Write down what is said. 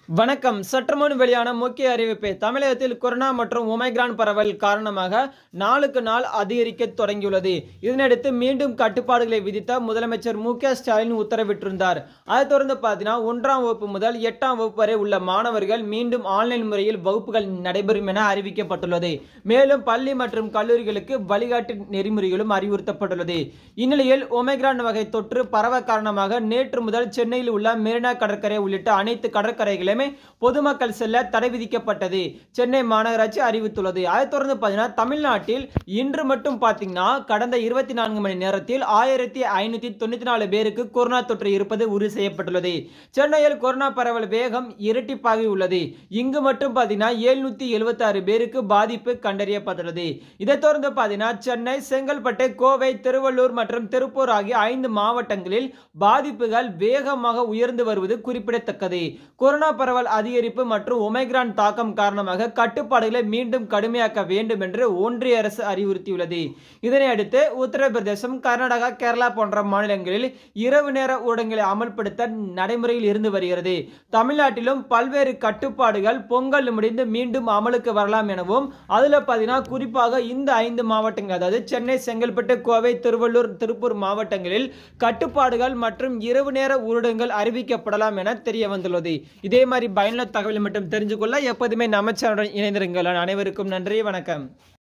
வணக்கம் சற்று முன் வெளியான முக்கிய அறிவிப்பு தமிழகத்தில் கொரோனா மற்றும் ஒமைக்ரான் பரவல் காரணமாக நாளுக்கு நாள் அதிகரிக்க தொடங்கியுள்ளது இதனையடுத்து மீண்டும் கட்டுப்பாடுகளை விதித்த முதலமைச்சர் மு க ஸ்டாலின் உத்தரவிட்டிருந்தார் அதைத் தொடர்ந்து பார்த்தீங்கன்னா ஒன்றாம் வகுப்பு முதல் எட்டாம் வகுப்பு வரை உள்ள மாணவர்கள் மீண்டும் ஆன்லைன் முறையில் வகுப்புகள் நடைபெறும் என அறிவிக்கப்பட்டுள்ளது மேலும் பள்ளி மற்றும் கல்லூரிகளுக்கு வழிகாட்டு நெறிமுறைகளும் அறிவுறுத்தப்பட்டுள்ளது இந்நிலையில் ஒமைக்ரான் வகை தொற்று பரவ காரணமாக நேற்று முதல் சென்னையில் உள்ள மெரினா கடற்கரை உள்ளிட்ட அனைத்து கடற்கரைகளுமே பொதுமக்கள் செல்ல தடை விதிக்கப்பட்டது சென்னை மாநகராட்சி அறிவித்துள்ளது அதைத் தொடர்ந்து பார்த்தீங்கன்னா தமிழ்நாட்டில் இன்று மட்டும் பார்த்தீங்கன்னா கடந்த இருபத்தி நான்கு மணி நேரத்தில் ஆயிரத்தி ஐநூத்தி தொண்ணூத்தி நாலு பேருக்கு கொரோனா தொற்று இருப்பது உறுதி செய்யப்பட்டுள்ளது சென்னையில் கொரோனா பரவல் வேகம் இரட்டிப்பாகி உள்ளது இங்கு மட்டும் பார்த்தீங்கன்னா எழுநூத்தி எழுபத்தி ஆறு பேருக்கு பாதிப்பு கண்டறியப்பட்டுள்ளது இதைத் தொடர்ந்து பார்த்தீங்கன்னா சென்னை செங்கல்பட்டு கோவை திருவள்ளூர் மற்றும் திருப்பூர் ஆகிய ஐந்து மாவட்டங்களில் பாதிப்புகள் வேகமாக உயர்ந்து வருவது குறிப்பிடத்தக்கது கொரோனா பரவல் அதிகரிப்பு மற்றும் ஒமைக்ரான் தாக்கம் காரணமாக கட்டுப்பாடுகளை மீண்டும் கடுமையாக்க வேண்டும் என்று ஒன்றிய அரசு அறிவுறுத்தியுள்ளது இதனை அடுத்து உத்தரப்பிரதேசம் கர்நாடகா கேரளா போன்ற மாநிலங்களில் இரவு நேர ஊடகங்களை அமல்படுத்த நடைமுறையில் இருந்து வருகிறது தமிழ்நாட்டிலும் பல்வேறு கட்டுப்பாடுகள் பொங்கல் முடிந்து மீண்டும் அமலுக்கு வரலாம் எனவும் அதுல பார்த்தீங்கன்னா குறிப்பாக இந்த ஐந்து மாவட்டங்கள் அதாவது சென்னை செங்கல்பட்டு கோவை திருவள்ளூர் திருப்பூர் மாவட்டங்களில் கட்டுப்பாடுகள் மற்றும் இரவு நேர ஊரடங்கள் அறிவிக்கப்படலாம் என தெரிய வந்துள்ளது இதே மாதிரி பயனுள்ள தகவலை மட்டும் தெரிஞ்சு கொள்ள எப்போதுமே நம்ம சேனலுடன் இணைந்திருங்கள் அனைவருக்கும் நன்றி வணக்கம்